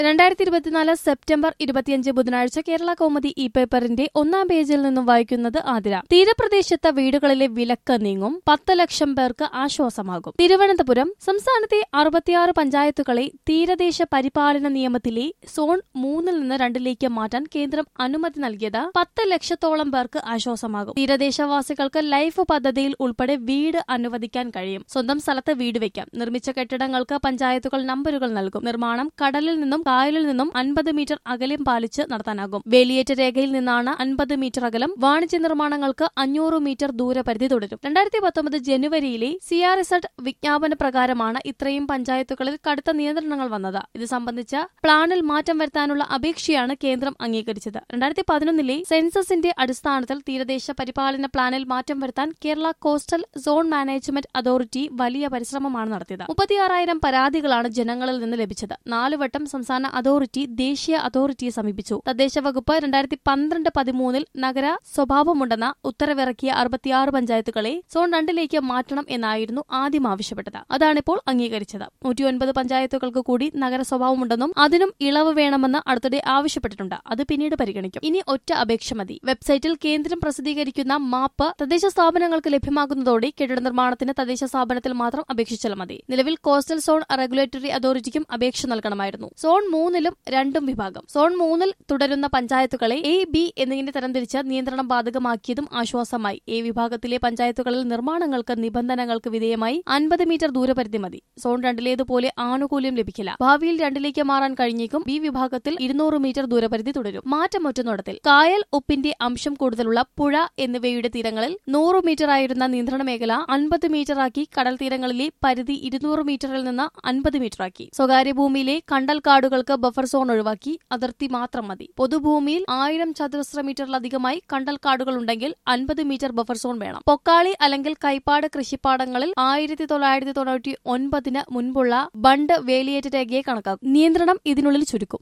രണ്ടായിരത്തി ഇരുപത്തിനാല് സെപ്റ്റംബർ ഇരുപത്തിയഞ്ച് ബുധനാഴ്ച കേരള കൗമുദി ഇ പേപ്പറിന്റെ ഒന്നാം പേജിൽ നിന്നും വായിക്കുന്നത് ആതിര തീരപ്രദേശത്തെ വീടുകളിലെ വിലക്ക് നീങ്ങും പത്ത് ലക്ഷം പേർക്ക് ആശ്വാസമാകും തിരുവനന്തപുരം സംസ്ഥാനത്തെ അറുപത്തിയാറ് പഞ്ചായത്തുകളെ തീരദേശ പരിപാലന നിയമത്തിലെ സോൺ മൂന്നിൽ നിന്ന് രണ്ടിലേക്ക് മാറ്റാൻ കേന്ദ്രം അനുമതി നൽകിയത് പത്ത് ലക്ഷത്തോളം പേർക്ക് ആശ്വാസമാകും തീരദേശവാസികൾക്ക് ലൈഫ് പദ്ധതിയിൽ ഉൾപ്പെടെ വീട് അനുവദിക്കാൻ കഴിയും സ്വന്തം സ്ഥലത്ത് വീട് വയ്ക്കാം നിർമ്മിച്ച കെട്ടിടങ്ങൾക്ക് പഞ്ചായത്തുകൾ നമ്പറുകൾ നൽകും നിർമ്മാണം കടലിൽ നിന്നും കായലിൽ നിന്നും അൻപത് മീറ്റർ അകലം പാലിച്ച് നടത്താനാകും വേലിയേറ്റ രേഖയിൽ നിന്നാണ് അൻപത് മീറ്റർ അകലം വാണിജ്യ നിർമ്മാണങ്ങൾക്ക് അഞ്ഞൂറ് മീറ്റർ ദൂരപരിധി തുടരും രണ്ടായിരത്തി പത്തൊമ്പത് ജനുവരിയിലെ സി ആർ റിസൾട്ട് വിജ്ഞാപന പ്രകാരമാണ് ഇത്രയും പഞ്ചായത്തുകളിൽ കടുത്ത നിയന്ത്രണങ്ങൾ വന്നത് ഇത് സംബന്ധിച്ച പ്ലാനിൽ മാറ്റം വരുത്താനുള്ള അപേക്ഷയാണ് കേന്ദ്രം അംഗീകരിച്ചത് രണ്ടായിരത്തി പതിനൊന്നിലെ സെൻസസിന്റെ അടിസ്ഥാനത്തിൽ തീരദേശ പരിപാലന പ്ലാനിൽ മാറ്റം വരുത്താൻ Kerala coastal zone management authority വലിയ പരിശ്രമമാണ് നടത്തിയത് മുപ്പത്തിയാറായിരം പരാതികളാണ് ജനങ്ങളിൽ നിന്ന് ലഭിച്ചത് നാല് വട്ടം സംസ്ഥാന അതോറിറ്റി ദേശീയ അതോറിറ്റിയെ സമീപിച്ചു തദ്ദേശ വകുപ്പ് രണ്ടായിരത്തി പന്ത്രണ്ട് പതിമൂന്നിൽ നഗര സ്വഭാവമുണ്ടെന്ന ഉത്തരവിറക്കിയ അറുപത്തിയാറ് പഞ്ചായത്തുകളെ സോൺ രണ്ടിലേക്ക് മാറ്റണം എന്നായിരുന്നു ആദ്യം ആവശ്യപ്പെട്ടത് അതാണിപ്പോൾ അംഗീകരിച്ചത് നൂറ്റിയൊൻപത് പഞ്ചായത്തുകൾക്ക് കൂടി നഗര സ്വഭാവമുണ്ടെന്നും അതിനും ഇളവ് വേണമെന്ന് അടുത്തിടെ ആവശ്യപ്പെട്ടിട്ടുണ്ട് അത് പിന്നീട് പരിഗണിക്കും ഇനി ഒറ്റ അപേക്ഷ മതി വെബ്സൈറ്റിൽ കേന്ദ്രം പ്രസിദ്ധീകരിക്കുന്ന മാപ്പ് തദ്ദേശ സ്ഥാപനങ്ങൾക്ക് ലഭ്യമാകുന്നതോടെ കെട്ടിട നിർമ്മാണത്തിന് തദ്ദേശ സ്ഥാപനത്തിൽ മാത്രം അപേക്ഷിച്ചാൽ മതി നിലവിൽ കോസ്റ്റൽ സോൺ റെഗുലേറ്ററി അതോറിറ്റിക്കും അപേക്ഷ നൽകണമായിരുന്നു സോൺ മൂന്നിലും രണ്ടും വിഭാഗം സോൺ മൂന്നിൽ തുടരുന്ന പഞ്ചായത്തുകളെ എ ബി എന്നിങ്ങനെ തരംതിരിച്ച് നിയന്ത്രണം ബാധകമാക്കിയതും ആശ്വാസമായി എ വിഭാഗത്തിലെ പഞ്ചായത്തുകളിൽ നിർമ്മാണങ്ങൾക്ക് നിബന്ധനകൾക്ക് വിധേയമായി അൻപത് മീറ്റർ ദൂരപരിധി മതി സോൺ രണ്ടിലേതുപോലെ ആനുകൂല്യം ലഭിക്കില്ല ഭാവിയിൽ രണ്ടിലേക്ക് മാറാൻ കഴിഞ്ഞേക്കും ബി വിഭാഗത്തിൽ ഇരുന്നൂറ് മീറ്റർ ദൂരപരിധി തുടരും മാറ്റം ഒറ്റനോട്ടത്തിൽ കായൽ ഉപ്പിന്റെ അംശം കൂടുതലുള്ള പുഴ എന്നിവയുടെ തീരങ്ങളിൽ നൂറ് മീറ്റർ ആയിരുന്ന നിയന്ത്രണ മേഖല അൻപത് മീറ്ററാക്കി കടൽ തീരങ്ങളിലെ പരിധി ഇരുന്നൂറ് മീറ്ററിൽ നിന്ന് അൻപത് മീറ്ററാക്കി സ്വകാര്യ ഭൂമിയിലെ കണ്ടൽ കാടുകൾക്ക് ബഫർ സോൺ ഒഴിവാക്കി അതിർത്തി മാത്രം മതി പൊതുഭൂമിയിൽ ആയിരം ചതുരശ്ര മീറ്ററിലധികമായി കണ്ടൽ കാടുകൾ ഉണ്ടെങ്കിൽ അൻപത് മീറ്റർ ബഫർ സോൺ വേണം പൊക്കാളി അല്ലെങ്കിൽ കൈപ്പാട് കൃഷിപ്പാടങ്ങളിൽ ആയിരത്തി തൊള്ളായിരത്തി തൊണ്ണൂറ്റി ഒൻപതിന് മുൻപുള്ള ബണ്ട് വേലിയേറ്റ രേഖയെ കണക്കാക്കും നിയന്ത്രണം ഇതിനുള്ളിൽ ചുരുക്കും